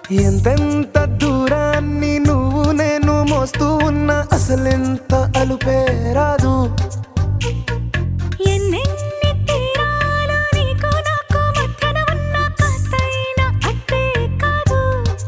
ఎంతెంత దూరాన్ని నువ్వు నేను మోస్తూ ఉన్నా అసలెంత అలుపే రాదు ఎన్నెన్ని తీరాలు నీకు నాకు మధ్యన ఉన్న కాస్తైనా అట్టే కాదు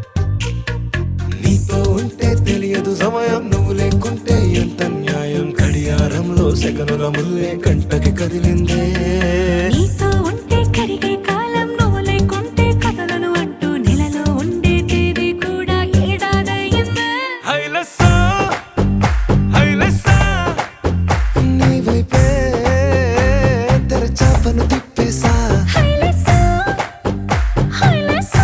నీతో ఉంటే తెలియదు సమయం నువ్వు లేకుంటే ఎంత న్యాయం గడియారంలో సెకనుల ముల్లే కంటకి కదిలిందే నీతో ఉంటే కరిగే కాలం నువ్వు లేకుంటే కథలను అంటూ నెలలో ఉండే తేదీ కూడా ఏడాదయ్యిందే హైలెస్సా, హైలెస్సా. నీ వైపే తెరచాపను తిప్పేసా హైలెస్సా, హైలెస్సా,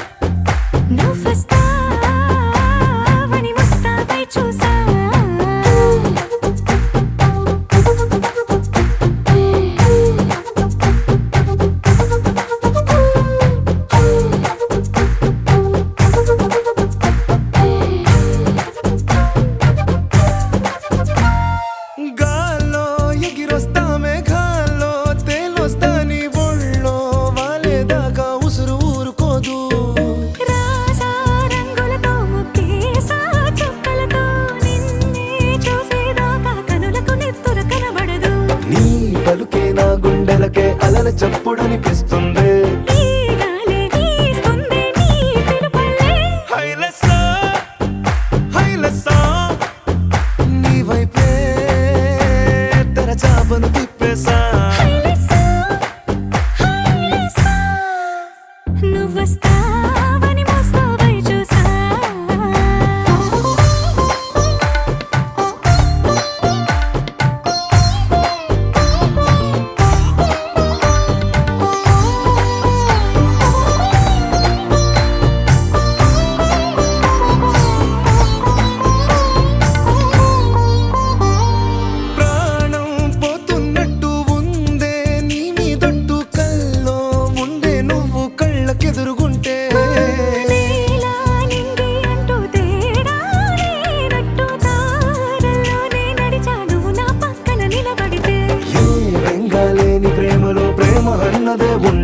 నువ్వొస్తావని ముస్తాబై చూసా. గాల్లో ఎగిరొస్తా మేఘాల్లో తేలొస్తా నీ ఒళ్ళో వాలేదాకా ఉసురు ఊరుకోదు రాజా రంగులతో ముక్కేసా చుక్కలతో నిన్నే చూసేదాకా కనులకు నెత్తురు కనబడదు నీ పలుకే నా గుండెలకే అలల చప్పుడనిపిస్తుంది ఈ గాలి వీస్తుంది నీ పిలుపుల్లే హైలెస్సా, హైలెస్సా. నీ వైపే తెరచాపను తిప్పేసా హైలెస్సా, హైలెస్సా, నువ్వొస్తావని మోస్తావై చూసా ప్రాణం పోతున్నట్టు ఉందే నీ మీదొట్టు కల్లో ఉండే నువ్వు కళ్ళకెదురుగుంటే నీలా నింగి అంటూ తేడా లేనట్టు దారుల్లోనే నడిచా నువ్వు నా పక్కన నిలబడితే ఏ రంగాలేని ప్రేమలో ప్రేమ అన్నదే